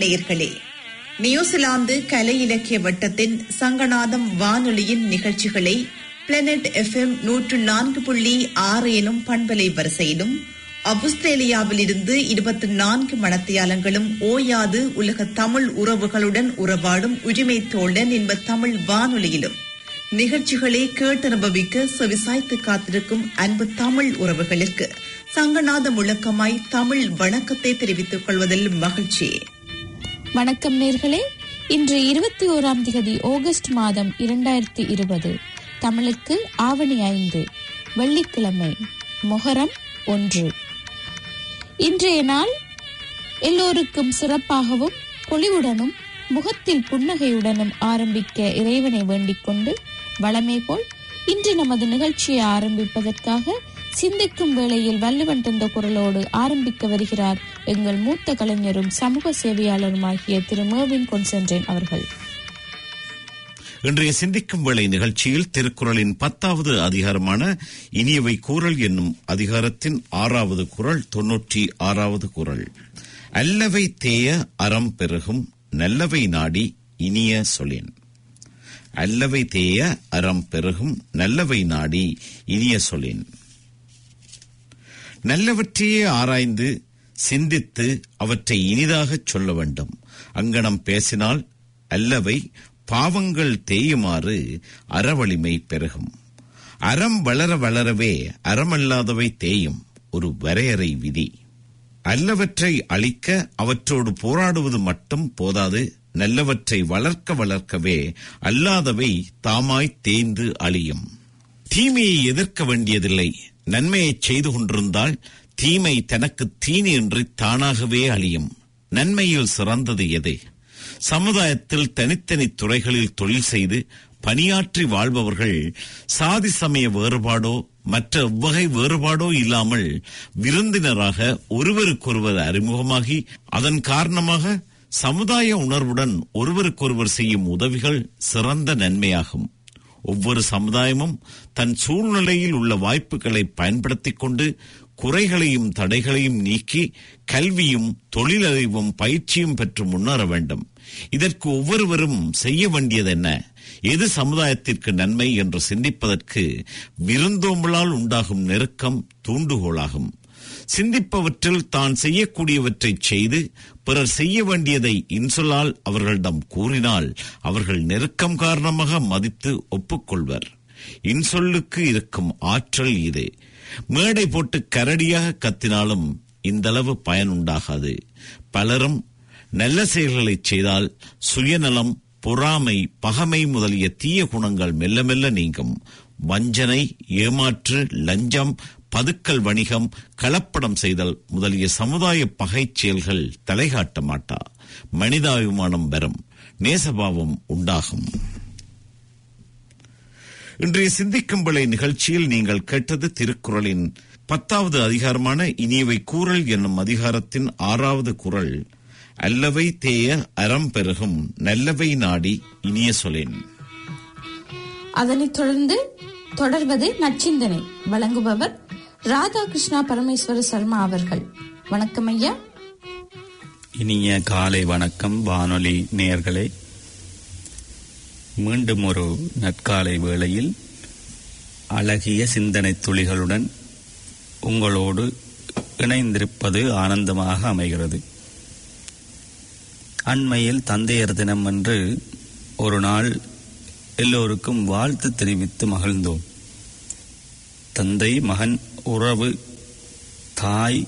நேயர்களே நியூசிலாந்து கலை இலக்கிய வட்டத்தின் சங்கநாதம் வானொலியின் நிகழ்ச்சிகளை பிளானட் எஃப்எம் நூற்று நான்கு புள்ளி ஆறு எனும் பண்பலை வரிசையிலும் அவுஸ்திரேலியாவில் இருந்து இருபத்தி நான்கு மணத்தியாலங்களும் ஓயாது உலக தமிழ் உறவுகளுடன் உறவாடும் உரிமை தோழன் என்ப தமிழ் வானொலியிலும் நிகழ்ச்சிகளை கேட்டனுபவிக்க செவிசாய்த்து காத்திருக்கும் அன்பு தமிழ் உறவுகளுக்கு சங்கநாத முழக்கமாய் தமிழ் வணக்கத்தை தெரிவித்துக் கொள்வதில் மகிழ்ச்சி வணக்கம் நேர்களே இன்று இருபத்தி ஓராம் திகதி ஆகஸ்ட் மாதம் இரண்டாயிரத்தி இருபது தமிழுக்கு ஆவணி ஐந்து வெள்ளிக்கிழமை மொஹரம் ஒன்று இன்றைய நாள் எல்லோருக்கும் சிறப்பாகவும் பொலிவுடனும் முகத்தில் புன்னகையுடனும் ஆரம்பிக்க இறைவனை வேண்டிக் கொண்டு வளமே போல் இன்று நமது நிகழ்ச்சியை ஆரம்பிப்பதற்காக சிந்திக்கும் வேளையில் வள்ளுவன் தந்த குரலோடு ஆரம்பிக்க வருகிறார் எங்கள் மூத்த கலைஞரும் சமூக சேவையாளருமாகிய திரு மேவின் கொன்சென்ட்ரேன் அவர்கள் இன்றைய சிந்திக்கும் வேளை நிகழ்ச்சியில் திருக்குறளின் பத்தாவது அதிகாரமான இனியவை கூறல் என்னும் அதிகாரத்தின் ஆறாவது குரல் தொன்னூற்றி ஆறாவது குரல் அல்லவை தேய அறம் பெருகும் நல்லவை நாடி இனிய சொலின் அல்லவை தேய அறம் பெருகும் நல்லவை நாடி இனிய சொலின் நல்லவற்றையே ஆராய்ந்து சிந்தித்து அவற்றை இனிதாகச் சொல்ல வேண்டும் அங்கனம் பேசினால் அல்லவை பாவங்கள் தேயுமாறு அறவழிமை பெருகும் அறம் வளர வளரவே அறமல்லாதவை தேயும் ஒரு வரையறை விதி அல்லவற்றை அழிக்க அவற்றோடு போராடுவது மட்டும் போதாது நல்லவற்றை வளர்க்க வளர்க்கவே அல்லாதவை தாமாய் தேய்ந்து அழியும் தீமையை எதிர்க்க வேண்டியதில்லை நன்மையை செய்து கொண்டிருந்தால் தீமை தனக்கு தீனி என்று தானாகவே அழியும் நன்மையில் சிறந்தது எது சமுதாயத்தில் தனித்தனி துறைகளில் தொழில் செய்து பணியாற்றி வாழ்பவர்கள் சாதி சமய வேறுபாடோ மற்ற எவ்வகை வேறுபாடோ இல்லாமல் விருந்தினராக ஒருவருக்கொருவர் அறிமுகமாகி அதன் காரணமாக சமுதாய உணர்வுடன் ஒருவருக்கொருவர் செய்யும் உதவிகள் சிறந்த நன்மையாகும் ஒவ்வொரு சமுதாயமும் தன் சூழ்நிலையில் உள்ள வாய்ப்புகளை பயன்படுத்திக் கொண்டு குறைகளையும் தடைகளையும் நீக்கி கல்வியும் தொழிலறிவும் பயிற்சியும் பெற்று முன்னேற வேண்டும் இதற்கு ஒவ்வொருவரும் செய்ய வேண்டியது என்ன எது சமுதாயத்திற்கு நன்மை என்று சிந்திப்பதற்கு விருந்தோம்பலால் உண்டாகும் நெருக்கம் தூண்டுகோலாகும் சிந்திப்பவற்றில் தான் செய்யக்கூடியவற்றை செய்து பிறர் செய்ய வேண்டியதை இன்சொல்லால் அவர்களிடம் கூறினால் அவர்கள் நெருக்கம் காரணமாக மதித்து ஒப்புக்கொள்வர் இன்சொல்லுக்கு இருக்கும் ஆற்றல் இது மேடை போட்டு கரடியாக கத்தினாலும் இந்தளவு பயன் உண்டாகாது பலரும் நல்ல செயல்களை செய்தால் சுயநலம் பொறாமை பகமை முதலிய தீய குணங்கள் மெல்ல மெல்ல நீங்கும் வஞ்சனை ஏமாற்று லஞ்சம் பதுக்கல் வணிகம் கலப்படம் செய்தல் முதலிய சமுதாய பகை செயல்கள் தலைகாட்ட மாட்டா மனிதாபிமானம் வரும் நேசபாவம் உண்டாகும் இன்றைய சிந்திக்கும் விளை நிகழ்ச்சியில் நீங்கள் கேட்டது திருக்குறளின் பத்தாவது அதிகாரமான இனியவை கூறல் என்னும் அதிகாரத்தின் ஆறாவது குரல் அல்லவை தேய அறம் பெருகும் நல்லவை நாடி இனிய சொலேன் அதனைத் தொடர்ந்து தொடர்வது நச்சிந்தனை வழங்குபவர் ராதாகிருஷ்ணா பரமேஸ்வர சர்மா அவர்கள் வணக்கம் ஐயா இனிய காலை வணக்கம் வானொலி நேயர்களே மீண்டும் ஒரு நற்காலை வேளையில் அழகிய சிந்தனை துளிகளுடன் உங்களோடு இணைந்திருப்பது ஆனந்தமாக அமைகிறது அண்மையில் தந்தையர் தினம் என்று ஒரு நாள் எல்லோருக்கும் வாழ்த்து தெரிவித்து மகிழ்ந்தோம் தந்தை மகன் உறவு தாய்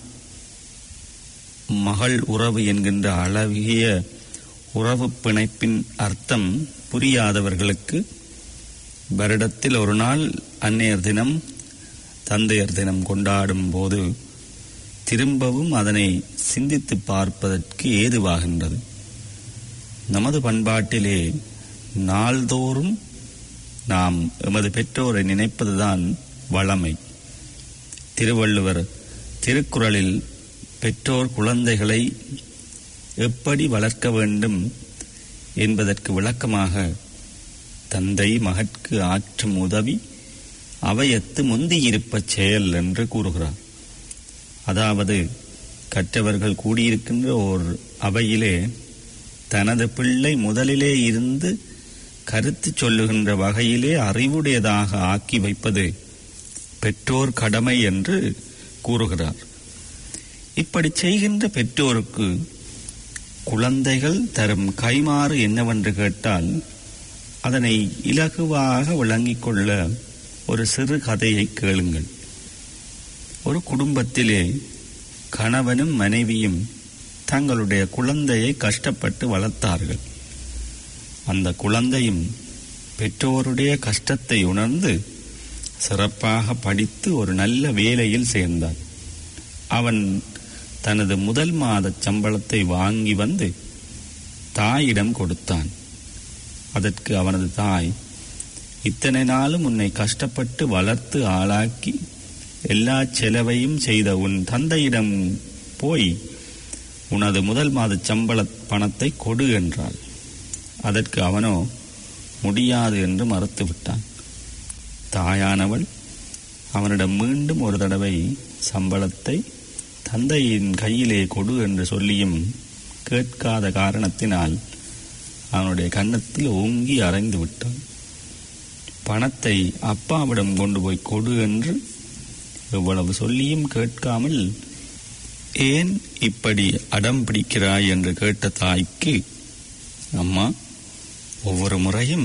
மகள் உறவு என்கின்ற அழகிய உறவு பிணைப்பின் அர்த்தம் புரியாதவர்களுக்கு வருடத்தில் ஒரு நாள் அன்னையர் தினம் தந்தையர் தினம் கொண்டாடும் போது திரும்பவும் அதனை சிந்தித்து பார்ப்பதற்கு ஏதுவாகின்றது நமது பண்பாட்டிலே நாள்தோறும் நாம் எமது பெற்றோரை நினைப்பதுதான் வளமை திருவள்ளுவர் திருக்குறளில் பெற்றோர் குழந்தைகளை எப்படி வளர்க்க வேண்டும் என்பதற்கு விளக்கமாக தந்தை மகற்கு ஆற்றும் உதவி அவையத்து முந்தியிருப்ப செயல் என்று கூறுகிறார் அதாவது கற்றவர்கள் கூடியிருக்கின்ற ஓர் அவையிலே தனது பிள்ளை முதலிலே இருந்து கருத்து சொல்லுகின்ற வகையிலே அறிவுடையதாக ஆக்கி வைப்பது பெற்றோர் கடமை என்று கூறுகிறார் இப்படி செய்கின்ற பெற்றோருக்கு குழந்தைகள் தரும் கைமாறு என்னவென்று கேட்டால் அதனை இலகுவாக விளங்கிக் கொள்ள ஒரு சிறு கதையை கேளுங்கள் ஒரு குடும்பத்திலே கணவனும் மனைவியும் தங்களுடைய குழந்தையை கஷ்டப்பட்டு வளர்த்தார்கள் அந்த குழந்தையும் பெற்றோருடைய கஷ்டத்தை உணர்ந்து சிறப்பாக படித்து ஒரு நல்ல வேலையில் சேர்ந்தான் அவன் தனது முதல் மாத சம்பளத்தை வாங்கி வந்து தாயிடம் கொடுத்தான் அதற்கு அவனது தாய் இத்தனை நாளும் உன்னை கஷ்டப்பட்டு வளர்த்து ஆளாக்கி எல்லா செலவையும் செய்த உன் தந்தையிடம் போய் உனது முதல் மாத சம்பள பணத்தை கொடு என்றாள் அதற்கு அவனோ முடியாது என்று மறுத்துவிட்டான் தாயானவள் அவனிடம் மீண்டும் ஒரு தடவை சம்பளத்தை தந்தையின் கையிலே கொடு என்று சொல்லியும் கேட்காத காரணத்தினால் அவனுடைய கன்னத்தில் ஓங்கி அரைந்து விட்டான் பணத்தை அப்பாவிடம் கொண்டு போய் கொடு என்று இவ்வளவு சொல்லியும் கேட்காமல் ஏன் இப்படி அடம் பிடிக்கிறாய் என்று கேட்ட தாய்க்கு அம்மா ஒவ்வொரு முறையும்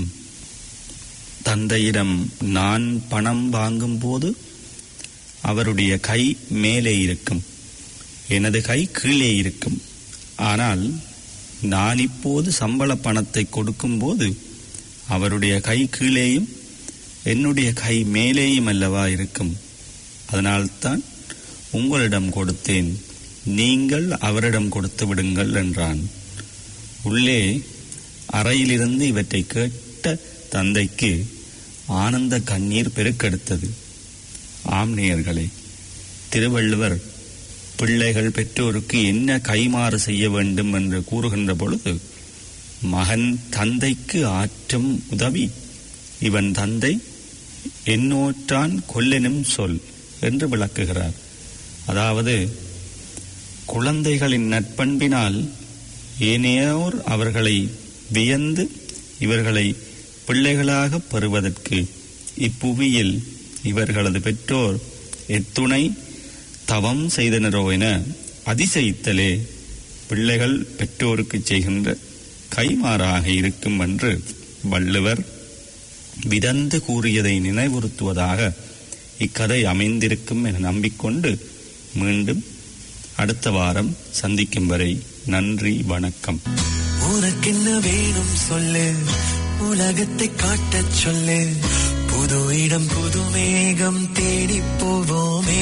தந்தையிடம் நான் பணம் வாங்கும் போது அவருடைய கை மேலே இருக்கும் எனது கை கீழே இருக்கும் ஆனால் நான் இப்போது சம்பள பணத்தை கொடுக்கும்போது அவருடைய கை கீழேயும் என்னுடைய கை மேலேயும் அல்லவா இருக்கும் அதனால்தான் உங்களிடம் கொடுத்தேன் நீங்கள் அவரிடம் கொடுத்து விடுங்கள் என்றான் உள்ளே அறையிலிருந்து இவற்றை கேட்ட தந்தைக்கு ஆனந்த கண்ணீர் பெருக்கெடுத்தது ஆம் நேயர்களே திருவள்ளுவர் பிள்ளைகள் பெற்றோருக்கு என்ன கைமாறு செய்ய வேண்டும் என்று கூறுகின்ற பொழுது மகன் தந்தைக்கு ஆற்றும் உதவி இவன் தந்தை என்னோற்றான் கொல்லெனும் சொல் என்று விளக்குகிறார் அதாவது குழந்தைகளின் நட்பண்பினால் ஏனையோர் அவர்களை வியந்து இவர்களை பிள்ளைகளாக பெறுவதற்கு இப்புவியில் இவர்களது பெற்றோர் எத்துணை தவம் செய்தனரோ என அதிசயித்தலே பிள்ளைகள் பெற்றோருக்கு செய்கின்ற கைமாறாக இருக்கும் என்று வள்ளுவர் விதந்து கூறியதை நினைவுறுத்துவதாக இக்கதை அமைந்திருக்கும் என நம்பிக்கொண்டு மீண்டும் அடுத்த வாரம் சந்திக்கும் வரை நன்றி வணக்கம் உனக்கென்ன வேணும் சொல்லு உலகத்தை காட்டச் சொல்லு புது இடம் புது மேகம் தேடி போவோமே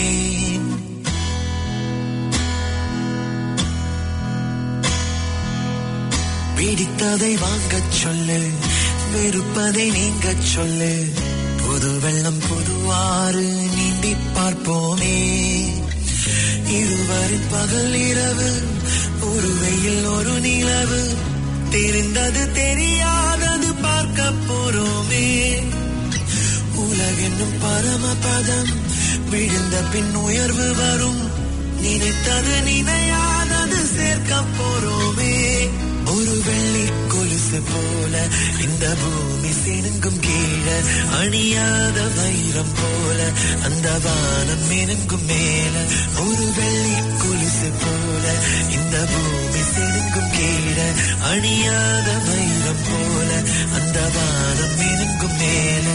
பிடித்ததை வாங்கச் சொல்லு வெறுப்பதை நீங்கச் சொல்லு புது வெள்ளம் புதுவாறு நீந்தி பார்ப்போமே இருவரின் பகல் இரவு ஒரு வெயில் ஒரு நிலவு தெரிந்தது தெரியாதது பார்க்க போறோமே உலகென்னும் பரமபதம் விழுந்த பின் உயர்வு வரும் நினைத்தது நினையாதது சேர்க்க போறோமே ஒரு வெள்ளி கொலுசு போல இந்த பூமி சினுங்கும் கீழே அணியாத வைரம் போல அந்த வானம் மினுங்கும் மேல ஒரு வெள்ளி கொலுசு போல இந்த பூமி சினுங்கும் கீழே அணியாத வைரம் போல அந்த வானம் மினுங்கும் மேல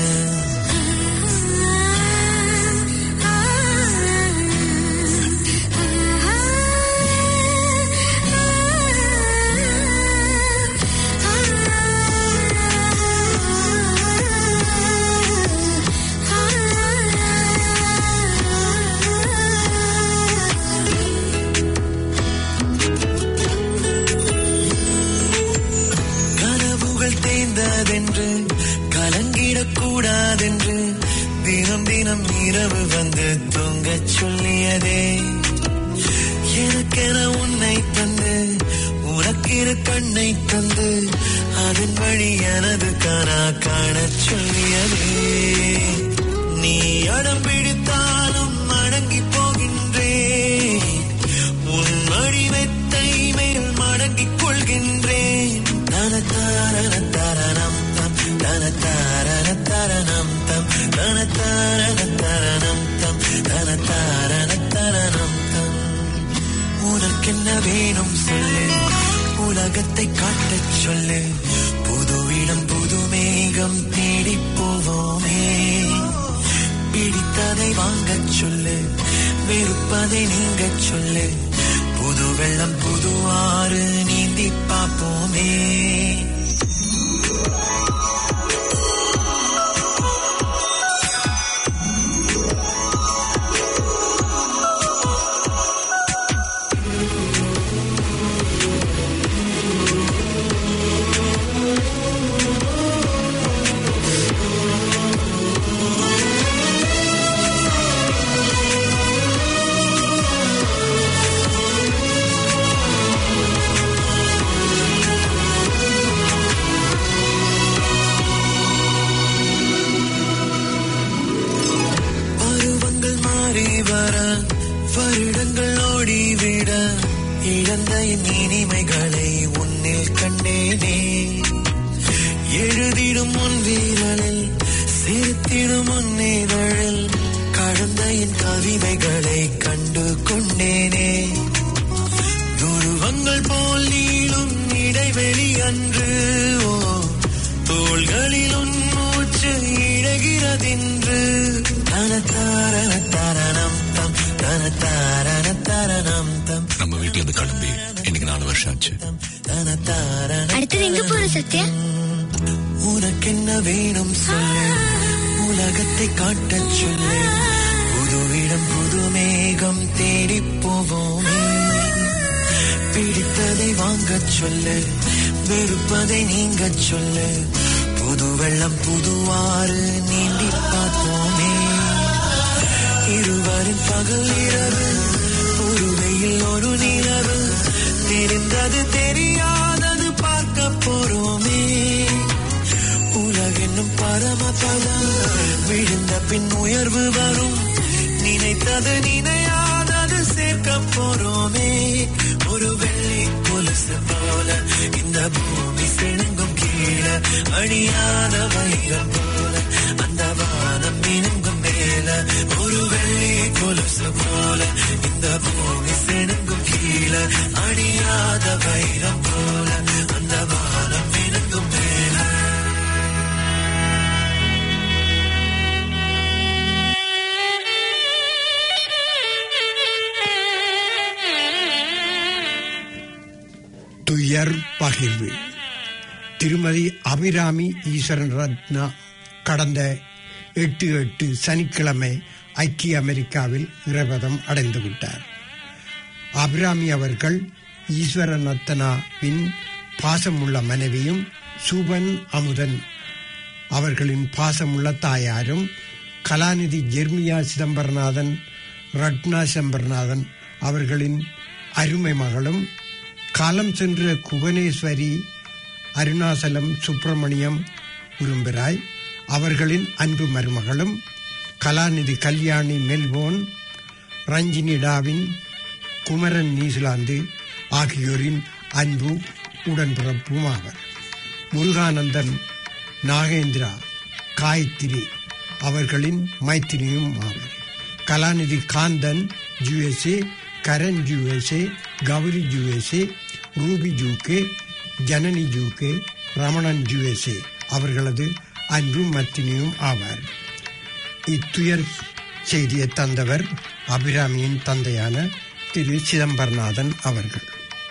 கனவுகள் தேய்ந்ததென்று கலங்கிடக் கூடாதென்று தினம் தினம் இரவு வந்து தூங்கச் சொல்லியதே எனக்கென உன்னை தந்து உனக்கிரு கண்ணை தந்து அதன் வழி எனது கனா காணச் சொல்லியதே நீ அடம் பிடித்தாலும் அடங்கி போகின்றேன் உன் மடிமெத்தை மேல் மடங்கிக் கொள்கின்றேன் தன தரணம் தம் தன தாரண தரணம் தம் உனக்கென்ன வேணும் சொல்லு உலகத்தை காட்டச் சொல்லு புது இடம் புது மேகம் தேடி போவோமே பிடித்ததை வாங்கச் சொல்லு வெறுப்பதை நீங்கச் சொல்லு புது வெள்ளம் புது ஆறு நீந்தி பார்ப்போமே பருவங்கள் மாறி வர வருடங்கள் ஓடிவிட இழந்த என் இனிமைகளை உன்னில் கண்டேனே எழுதிடும் உன் வீரலில் சிரித்திடும் உன் இதழில் கடந்த என் கவிதைகளை கண்டு கொண்டேனே துருவங்கள் போல் நீளும் இடைவெளி அன்று ஓ தோள்களில் உன் மூச்சு இழகிறதென்று தன தாரண தரணம் தம் தன தாரண தரணம் தம் நம்ம வீட்டுல இருந்து கிளம்பி இன்னைக்கு நாலு வருஷம் ஆச்சு தன தாரண அடுத்தது எங்க போற சத்யா உனக்கென்ன வேணும் சொல்லு உலகத்தை காட்டச் சொல்லு புது இடம் புது மேகம் தேடி போவோமே பிடித்ததை வாங்கச் சொல்லு வெறுப்பதை நீங்கச் சொல்லு புது வெள்ளம் புது ஆறு நீந்தி பார்ப்போமே இருவரின் பகல் இரவு ஒரு வெயில் ஒரு நிலவு தெரிந்தது தெரியாதது பார்க்க போறோமே உலகென்னும் பரமபதம் விழுந்த பின் உயர்வு வரும் நினைத்தது நினையாதது சேர்க்க போறோமே ஒரு வெள்ளி கொலுசு போல இந்த பூமி சிணுங்கும் கீழே அணியாத வைரம் போல அந்த வானம் மினுங்கும் மேல ஒரு வெள்ளி கொலுசு போல இந்த பூமி சிணுங்கும் கீழே அணியாத வைரம் போல அந்த வானம் மினுங்கும் மேல துயர் பகிர்வு திருமதி அபிராமி ஈஸ்வரன் ரத்னா கடந்த எட்டு எட்டு சனிக்கிழமை ஐக்கிய அமெரிக்காவில் இறைவதம் அடைந்து விட்டார் அபிராமி அவர்கள் ஈஸ்வரன் ரத்னாவின் பாசமுள்ள மனைவியும் சுபன் அமுதன் அவர்களின் பாசமுள்ள தாயாரும் கலாநிதி ஜெர்மியா சிதம்பரநாதன் ரட்னா சிதம்பரநாதன் அவர்களின் அருமை மகளும் காலம் சென்ற குகனேஸ்வரி அருணாசலம் சுப்பிரமணியம் உரும்பிராய் அவர்களின் அன்பு மருமகளும் கலாநிதி Kalyani Melbourne Ranjini Darwin Kumaran New Zealand ஆகியோரின் அன்பு உடன்பிறப்பும் ஆவர் முருகானந்தன் நாகேந்திரா காயத்ரி அவர்களின் மைத்திரியும் ஆவர் கலாநிதி Kanthan USA Karan USA Gowri USA Ruby UK Janani UK Ramanan USA அவர்களது அன்பும் மத்தினியும் ஆவார் இத்துயர் செய்தியை தந்தவர் அபிராமியின் தந்தையான திரு சிதம்பரநாதன் அவர்கள்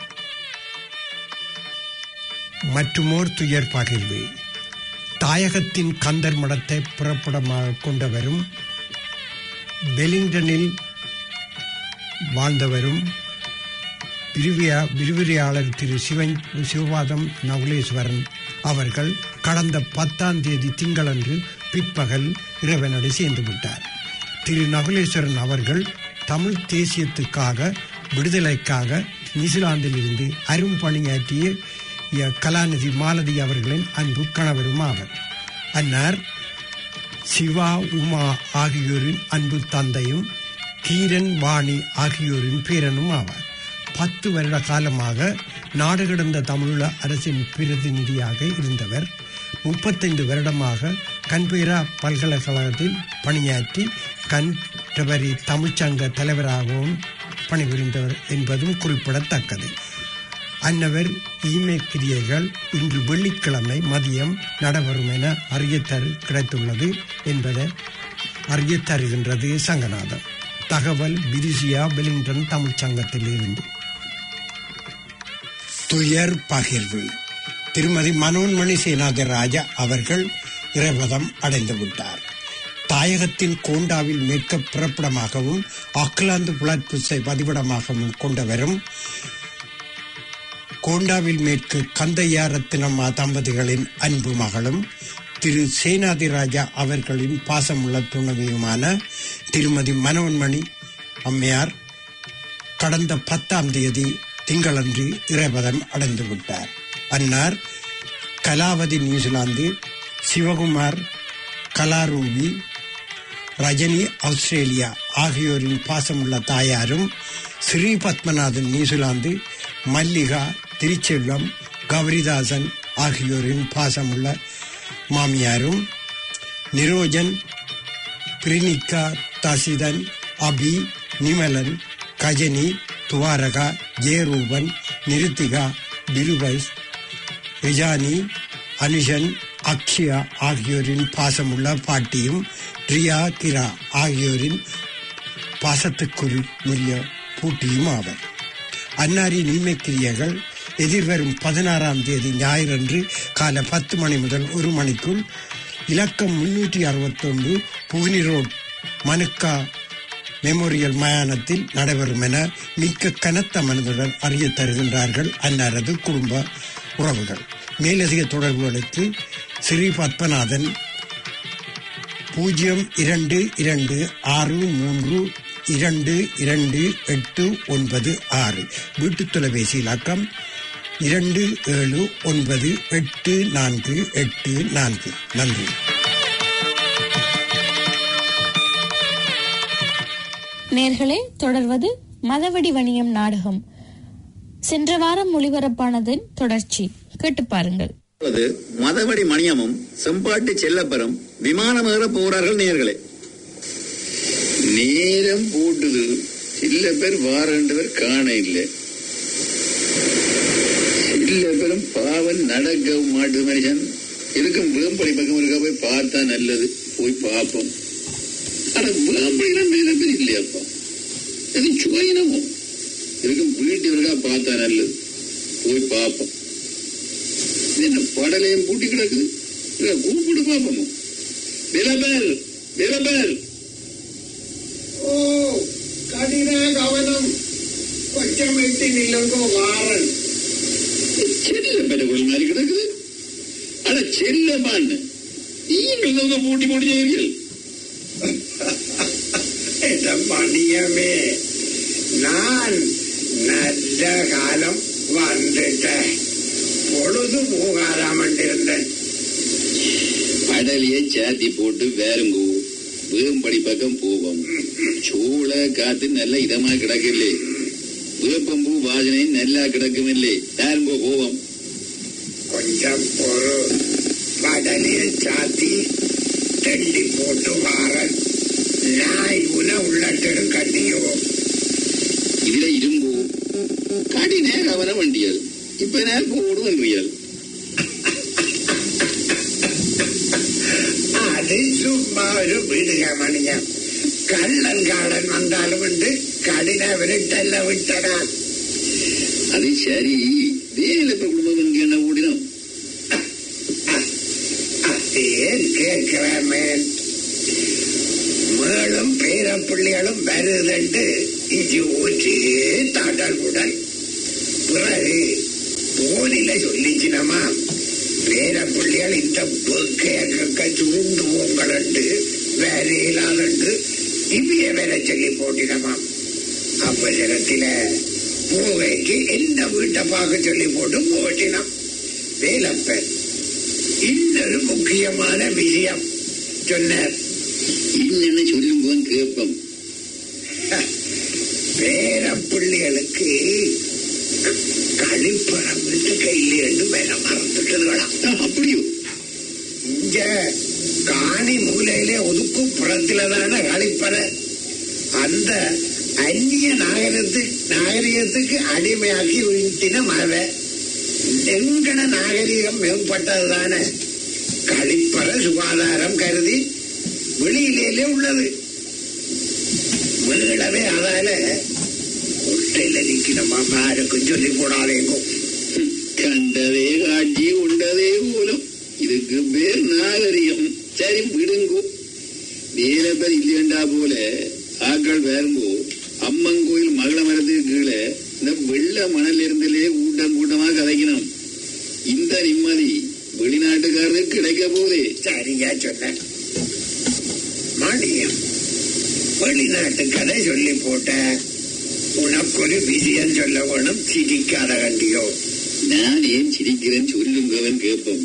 மற்றுமோர் துயர் பகிர்வு தாயகத்தின் கந்தர் மடத்தை புறப்படமாக கொண்டவரும் வெலிங்டனில் வாழ்ந்தவரும் விரிவியா விரிவுரையாளர் திரு சிவன் சிவபாதம் நகுலேஸ்வரன் அவர்கள் கடந்த பத்தாம் தேதி திங்களன்று பிற்பகல் இறைவனடி சேர்ந்து விட்டார் திரு நகுலேஸ்வரன் அவர்கள் தமிழ் தேசியத்துக்காக விடுதலைக்காக நியூசிலாந்தில் இருந்து அரும் பணியாற்றிய ய- கலாநிதி மாலதி அவர்களின் அன்பு கணவரும் ஆவர் அன்னார் சிவா உமா ஆகியோரின் அன்பு தந்தையும் கீரன் வாணி ஆகியோரின் பேரனும் ஆவார் பத்து வருட காலமாக நாடு கடந்த தமிழீழ அரசின் பிரதிநிதியாக இருந்தவர் முப்பத்தைந்து வருடமாக கன்பீரா பல்கலைக்கழகத்தில் பணியாற்றி கன்டபரி தமிழ்ச்சங்க தலைவராகவும் பணிபுரிந்தவர் என்பதும் குறிப்பிடத்தக்கது அன்னவர் ஈமை கிரியைகள் இன்று வெள்ளிக்கிழமை மதியம் நடைபெறும் என அறியத்தரு கிடைத்துள்ளது என்பதை அறிய தருகின்றது சங்கநாதம் தகவல் பிரிசியா வெலிங்டன் தமிழ்ச் சங்கத்தில் இருந்து துயர் பகிர்வு திருமதி மனோன்மணி சேனாதிராஜா அவர்கள் இறைவதம் அடைந்து விட்டார் தாயகத்தின் கோண்டாவில் மேற்க பிறப்பிடமாகவும் ஆக்லாந்து புலற்புசை பதிவிடமாகவும் கொண்டவரும் கோண்டாவில் மேற்கு கந்தையா ரத்தினம்மா தம்பதிகளின் அன்பு மகளும் திரு சேனாதிராஜா அவர்களின் பாசமுள்ள துணைவியுமான திருமதி மனோன்மணி அம்மையார் கடந்த பத்தாம் தேதி திங்களன்று இறைபதம் அடைந்து விட்டார் அன்னார் கலாவதி நியூசிலாந்து சிவகுமார் கலாரூபி ரஜினி ஆஸ்திரேலியா ஆகியோரின் பாசமுள்ள தாயாரும் ஸ்ரீ பத்மநாதன் நியூசிலாந்து மல்லிகா திருச்செல்வம் கௌரிதாசன் ஆகியோரின் பாசமுள்ள மாமியாரும் நிரோஜன் பிரினிகா தசிதன் அபி நிமலன் கஜனி துவாரகா ஜெயரூபன் நிருத்திகா பிருபைஸ் ரிஜானி அனுஷன் அக்ஷயா ஆகியோரின் பாசமுள்ள பாட்டியும் ரியா கிரா ஆகியோரின் பாசத்துக்குரிய பூட்டியும் ஆவர் அன்னாரின் இன்மைக்கிரியைகள் எதிர்வரும் பதினாறாம் தேதி ஞாயிறன்று காலை பத்து மணி முதல் ஒரு மணிக்குள் இலக்கம் முன்னூற்றி அறுபத்தொன்று புகினி ரோட் மனுக்கா மெமோரியல் மயானத்தில் நடைபெறும் என மிக்க கனத்த மனதுடன் அறிய தருகின்றார்கள் அன்னாரது குடும்ப உறவுகள் மேலதிக தொடர்புகளுக்கு ஸ்ரீ பத்மநாதன் பூஜ்ஜியம் இரண்டு இரண்டு ஆறு மூன்று இரண்டு இரண்டு எட்டு ஒன்பது ஆறு வீட்டு தொலைபேசி இலக்கம் இரண்டு ஏழு ஒன்பது எட்டு நான்கு எட்டு நான்கு நன்றி நேர்களே தொடர்வது மதவடி வணியம் நாடகம் சென்ற வாரம் ஒளிபரப்பானதன் தொடர்ச்சி கேட்டு பாருங்கள் அது மதவடி மணியமும் செம்பாட்டு செல்லப்பரம் விமானம் ஏற போறார்கள் நேர்களே நேரம் போட்டுது சில பேர் வாரண்டவர் காண இல்லை சில பேரும் பாவன் நடக்க மாட்டுது மனுஷன் இதுக்கும் வேம்படி பக்கம் இருக்க போய் பார்த்தா நல்லது போய் பார்ப்போம் ஆனா வேம்படிலாம் மேல பேர் இல்லையாப்பா அது சுவையினமோ இதுக்கும் வீட்டு இருக்கா பார்த்தா நல்லது போய் பார்ப்போம் இது என்ன படலையும் பூட்டி கிடக்குது இல்ல கூப்பிடு பாப்போமோ விலபேர் விலபேர் ஓ கடின கவனம் கொஞ்சம் எட்டி நில்லுங்கோ வாரன் செல்ல பெருகுள் மாதிரி கிடக்குது ஆனா செல்லமான்னு நீங்கள் தான் பூட்டி போட்டு செய்வீர்கள் மணியமே நான் நல்ல காலம் வந்துட்டேன் பொழுது போகாராம் இருந்தேன் படலையே சாத்தி போட்டு வேறுங்கோ வேம்படி பக்கம் போவோம் சூள காத்து நல்ல இதமா கிடக்கில்லே வேப்பம்பூ வாசனை நல்லா கிடக்குமில்லே யாருங்கோ போவோம் கொஞ்சம் பொறு படலிய சாத்தி தண்டி போட்டு வாரன் நாய் உன உள்ளட்டும் கட்டியோ இதுல இரும்போ கடி நேரம் அவன வண்டியல் இப்ப நேரம் போடுவன்றியல் அது சும்மா ஒரு விடுக மணியம் கள்ளங்காலன் வந்தாலும் உண்டு கடின விருட்டல்ல விட்டடான் அது சரி வேலை இப்ப குடும்பம் இங்க என்ன ஓடினோம் ஏன் கேட்கிறேன் மேலும் பேர பிள்ளைகளும் வருதண்டு இது ஊற்றியே தாண்டல் பிறகு போனில சொல்லிச்சினமா பேர பிள்ளைகள் இந்த பேக்க சுருண்டு உங்களண்டு வேற இல்லாதண்டு இவ்விய வேற சொல்லி போட்டினமாம் அப்பசரத்தில பூவைக்கு என்ன வீட்டை பார்க்க சொல்லி போட்டு போட்டினான் வேலப்பன் இன்னொரு முக்கியமான விஷயம் சொன்னார் இன்னென்ன சொல்லுங்கன்னு கேட்போம் பேர பிள்ளைகளுக்கு கழிப்பறம் விட்டு கையில் இருந்து மேல மறந்துட்டதுகளாம் அப்படியோ இங்க காணி மூலையிலே ஒதுக்கு புறத்திலதான கழிப்பறை அந்த அந்நிய நாகரத்து நாகரிகத்துக்கு அடிமையாக்கி வீட்டின மழை எங்கன நாகரிகம் மேம்பட்டதுதானே கழிப்பறை சுகாதாரம் கருதி வெளியிலே உள்ளது மீளவே அதால கொட்டையில நிக்கணுமா யாருக்கும் சொல்லி போடாதேங்கோ கண்டதே காட்சி உண்டதே மூலம் இதுக்கு பேர் நாகரிகம் சரி விடுங்கோ வேற பேர் இல்லையண்டா போல ஆக்கள் வேறுங்கோ அம்மன் கோயில் மகள மரத்துக்கு கீழே இந்த வெள்ள மணல் இருந்திலே கூட்டம் கூட்டமா கதைக்கணும் இந்த நிம்மதி வெளிநாட்டுக்காரருக்கு கிடைக்க போதே சரியா சொன்ன மானியம் வெளிநாட்டு கதை சொல்லி போட்ட உனக்கு ஒரு விஷயம் சொல்ல வேணும் சிரிக்காத கண்டியோ நான் ஏன் சிரிக்கிறேன் சொல்லுங்கவன் கேட்போம்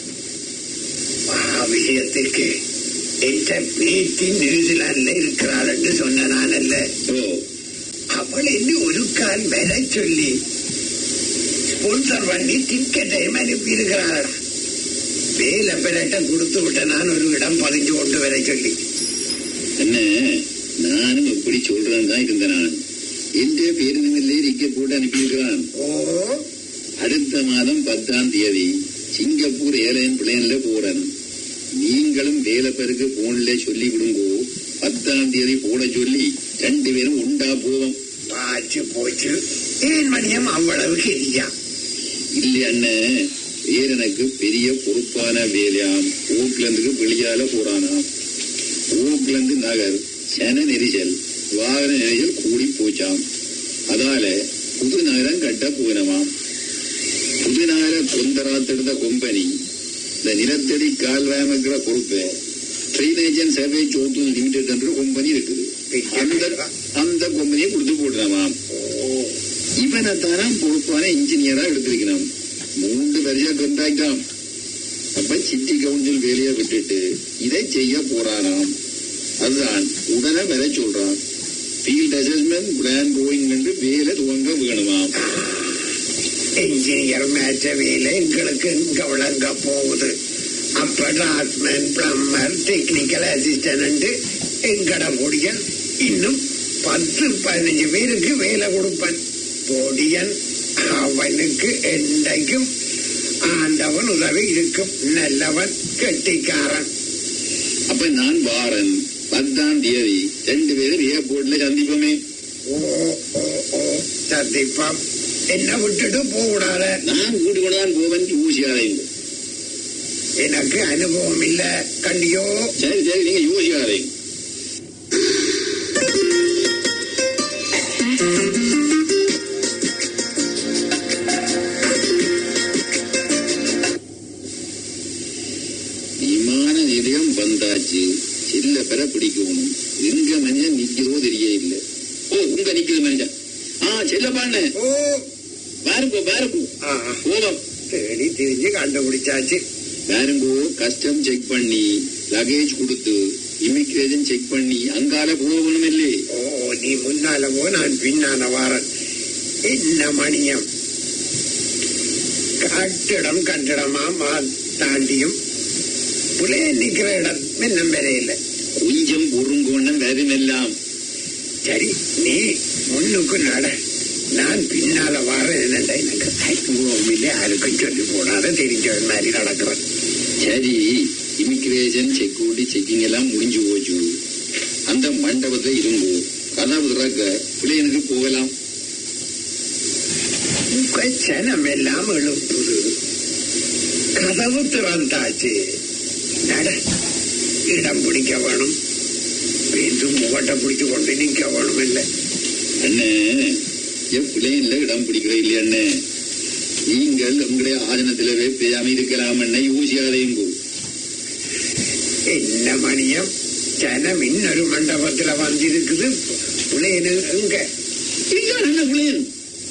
ஆ விஷயத்துக்கு என்ற பேத்தி நியூசிலாந்துல இருக்கிறாள் என்று சொன்ன நான் அல்ல ஓ அவள் என்ன ஒரு கால் வர சொல்லி ஸ்பான்சர் பண்ணி டிக்கெட்டையும் அனுப்பி இருக்கிறாள் வேலை பெறட்ட கொடுத்து விட்ட நான் ஒரு இடம் பதிஞ்சு கொண்டு வர சொல்லி என்ன நானும் எப்படி சொல்றேன் தான் இருந்தேன் நான் என்ற பேருந்துகளிலே இருக்க போட்டு அனுப்பியிருக்கிறான் ஓ அடுத்த மாதம் பத்தாம் தேதி சிங்கப்பூர் ஏர்லைன் பிளேன்ல போறேன் நீங்களும் வேலை பேருக்கு போன்ல சொல்லி விடுங்கோ பத்தாம் தேதி போட சொல்லி ரெண்டு பேரும் உண்டா போவோம் பாச்சு போச்சு ஏன் மணியம் அவ்வளவு கெரியா இல்லை அண்ணன் வேற எனக்கு பெரிய பொறுப்பான வேலையாம் ஓக்லந்துக்கு வெளியால போறானாம் ஓக்லந்து நகர் சன நெரிசல் வாகன நெரிசல் கூடி போச்சாம் அதால புது நகரம் கட்ட போயினமாம் புது நகர கொந்தராத்தெடுத்த கொம்பனி இந்த நிலத்தடி கால்வாயமைக்கிற பொறுப்பை ட்ரைனேஜன் சர்வே சோத்து லிமிடெட் என்ற கொம்பனி இருக்குது அந்த அந்த கொம்பனியை கொடுத்து போடுறாமாம் இவனைத்தானா பொறுப்பான இன்ஜினியரா எடுத்திருக்கணும் மூன்று வருஷ கான்ட்ராக்டாம் அப்ப சிட்டி கவுன்சில் வேலையை விட்டுட்டு இதை செய்ய போறானாம் அதுதான் உடனே வர சொல்றான் ஃபீல்ட் அசஸ்மெண்ட் பிளான் ட்ரோயிங் என்று வேலை துவங்க வேணுமாம் இன்ஜினியர் மேட்ச வேலை எங்களுக்கு இங்க விளங்க போகுது அப்ப டிராட்மேன் பிளம்பர் டெக்னிக்கல் அசிஸ்டன்ட் எங்கட முடியன் இன்னும் பத்து பதினஞ்சு பேருக்கு வேலை கொடுப்பேன் பொடியன் அவனுக்கு என்றைக்கும் ஆண்டவன் உதவி இருக்கும் நல்லவன் கெட்டிக்காரன் அப்ப நான் வாரன் பத்தாம் தேதி ரெண்டு பேரும் ஏர்போர்ட்ல சந்திப்போமே ஓ ஓ ஓ சந்திப்பம் என்ன விட்டுட்டு போகக்கூடாத நான் கூட்டு கொண்டு தான் போவேன் யோசிக்காதீங்க எனக்கு அனுபவம் இல்ல கண்டியோ சரி சரி நீங்க யோசிக்காதீங்க விமான நிலையம் வந்தாச்சு சில்ல பெற பிடிக்கணும் எங்க மனுஷன் நிக்கிறதோ தெரிய இல்ல ஓ உங்க நிக்குது மனுஷன் ஆ செல்லப்பாண்ண ஓ பாருங்கோ பாருங்கோ ஆ, போவோம் தேடி திரிஞ்சு கண்டுபிடிச்சாச்சு பாருங்கோ கஸ்டம் செக் பண்ணி லகேஜ் கொடுத்து இமிகிரேஷன் செக் பண்ணி அங்கால போகணும் இல்லே ஓ நீ முன்னால போ நான் பின்னால வாரன் என்ன மணியம் கட்டிடம் கட்டிடமா மா தாண்டியும் புலைய நிக்கிற இடம் இன்னும் வரையில கொஞ்சம் பொறுங்கோண்ணம் வேதமெல்லாம் சரி நீ முன்னுக்கு நட நான் பின்னால வாரேன் என்னடா எனக்கு அனுபவம் இல்லை யாருக்கும் சொல்லி போடாத தெரிஞ்சவன் மாதிரி நடக்கிறேன் சரி இமிகிரேஷன் செக்யூரிட்டி செக்கிங் எல்லாம் முடிஞ்சு போச்சு அந்த மண்டபத்துல இருங்கோ கதவு திறக்க பிள்ளையனுக்கு போகலாம் ஜனம் எல்லாம் எழுப்புது கதவு திறந்தாச்சு நட இடம் பிடிக்க வேணும் மீண்டும் முகட்டை பிடிச்சு கொண்டு நிக்க வேணும் இல்லை அண்ணே என் பிள்ளைங்கள இடம் பிடிக்கிற இல்லையா அண்ணே நீங்கள் உங்களுடைய ஆசனத்திலவே பேயாம இருக்கலாம் அண்ணே யோசியாதையுங்கோ என்ன மணியம் ஜனம் இன்னொரு மண்டபத்துல வந்திருக்குது புள்ளையனு எங்க இருக்கார் அண்ணா பிள்ளையன்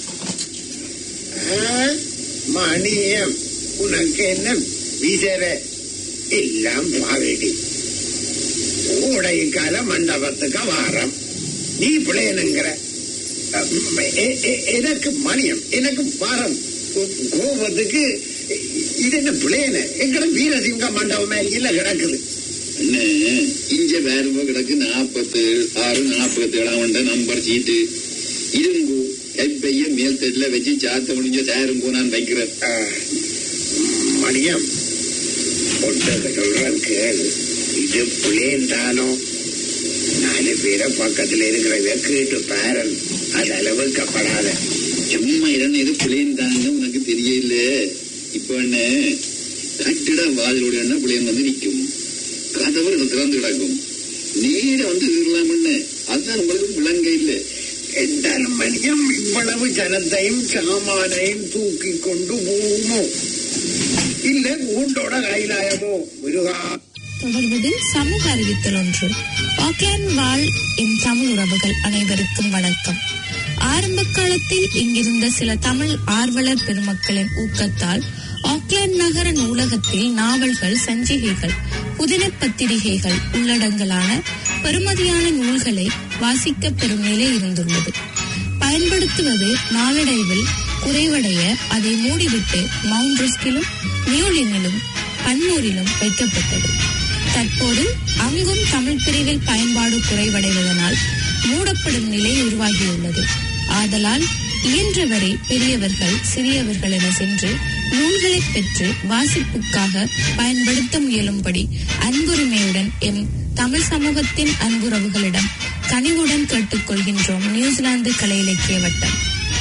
ஆ, மணியம் உனக்கு என்ன விசர எல்லாம் பாவடி ஊடை கால மண்டபத்துக்கு வாரம் நீ பிள்ளையனுங்கிற எ- எ- எனக்கு மணியம் எனக்கு பாரம் கோ- கோபத்துக்கு இது என்ன பிள்ளையில எங்கட வீரசிங்க மண்டபம் மாதிரி இல்ல கிடக்குது அண்ணே இங்க வேறுபோ கிடக்கு நாற்பத்தி ஆறு நாற்பத்தி ஏழாம் உண்ட நம்பர் சீட்டு இரும்பு கைப்பைய மேல் தட்டுல வச்சு சாத்த முடிஞ்ச சேரும் போனான் வைக்கிறேன் ஆ, மணியம் ஒட்டக சொல்றான் கேளு இது பிள்ளையின் தானோ நாலு பேரை பக்கத்துல இருக்கிறவ கேட்டு பாரன் அது அளவுக்கப்படாத சும்மா இரண்டு இது பிள்ளையின் தாங்க உனக்கு தெரியல இப்ப என்ன கட்டிட வாதிலோட என்ன பிள்ளையன் வந்து நிக்கும் கதவு திறந்து கிடக்கும் நேர வந்து இருக்கலாம்னு அதுதான் நம்மளுக்கு விளங்க இல்லை என்றாலும் மணியம் இவ்வளவு ஜனத்தையும் சாமானையும் தூக்கி கொண்டு போகுமோ இல்ல கூண்டோட கைலாயமோ முருகா தொடர்வது சமூக அறிவித்தல் ஒன்று ஆக்லாந்து வாழ் என் தமிழ் உறவுகள் அனைவருக்கும் வணக்கம் ஆரம்ப காலத்தில் இங்கிருந்த சில தமிழ் ஆர்வலர் பெருமக்களின் ஊக்கத்தால் ஆக்லாந்து நகர நூலகத்தில் நாவல்கள் சஞ்சிகைகள் புதின பத்திரிகைகள் உள்ளடங்கலான பெறுமதியான நூல்களை வாசிக்க பெறும் நிலை இருந்துள்ளது பயன்படுத்துவது நாளடைவில் குறைவடைய அதை மூடிவிட்டு மவுண்ட் ரிஸ்கிலும் நியூலினிலும் பன்னூரிலும் வைக்கப்பட்டது தற்போது அங்கும் தமிழ் பிரிவில் பயன்பாடு குறைவடைவதனால் மூடப்படும் நிலை உருவாகியுள்ளது ஆதலால் இயன்றவரை பெரியவர்கள் சிறியவர்கள் என சென்று நூல்களை பெற்று வாசிப்புக்காக பயன்படுத்த முயலும்படி அன்புரிமையுடன் எம் தமிழ் சமூகத்தின் அன்புறவுகளிடம் கனிவுடன் கேட்டுக்கொள்கின்றோம் நியூசிலாந்து கலை இலக்கிய வட்டம்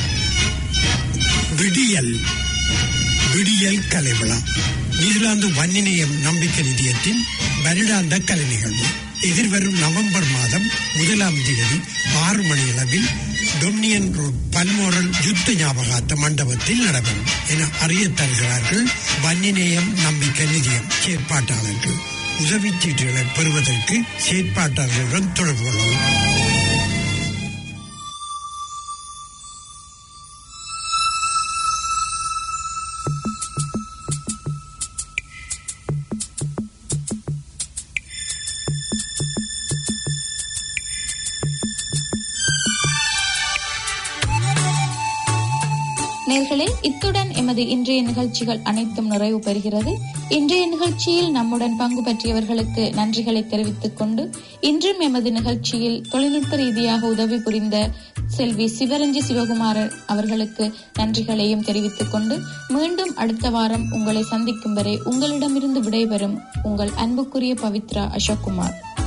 விடியல் விடியல் கலை விழா நியூசிலாந்து வன்னிநேயம் நம்பிக்கை நிதியத்தின் வருடாந்த கலை நிகழ்வு எதிர்வரும் நவம்பர் மாதம் முதலாம் தேதி ஆறு மணி அளவில் டொமினியன் ரோட் பல்மோரல் யுத்த ஞாபகார்த்த மண்டபத்தில் நடைபெறும் என அறிய தருகிறார்கள் வன்னிநேயம் நம்பிக்கை நிதியம் செயற்பாட்டாளர்கள் உதவிச் சீட்டுகளை பெறுவதற்கு செயற்பாட்டாளர்களுடன் தொடர்பு கொள்ளவும் நேர்களே இத்துடன் எமது இன்றைய நிகழ்ச்சிகள் அனைத்தும் நிறைவு பெறுகிறது இன்றைய நிகழ்ச்சியில் நம்முடன் பங்கு பற்றியவர்களுக்கு நன்றிகளை தெரிவித்துக் கொண்டு இன்றும் எமது நிகழ்ச்சியில் தொழில்நுட்ப ரீதியாக உதவி புரிந்த செல்வி சிவரஞ்சி சிவகுமாரன் அவர்களுக்கு நன்றிகளையும் தெரிவித்துக் கொண்டு மீண்டும் அடுத்த வாரம் உங்களை சந்திக்கும் வரை உங்களிடமிருந்து விடைபெறும் உங்கள் அன்புக்குரிய பவித்ரா அசோக்குமார்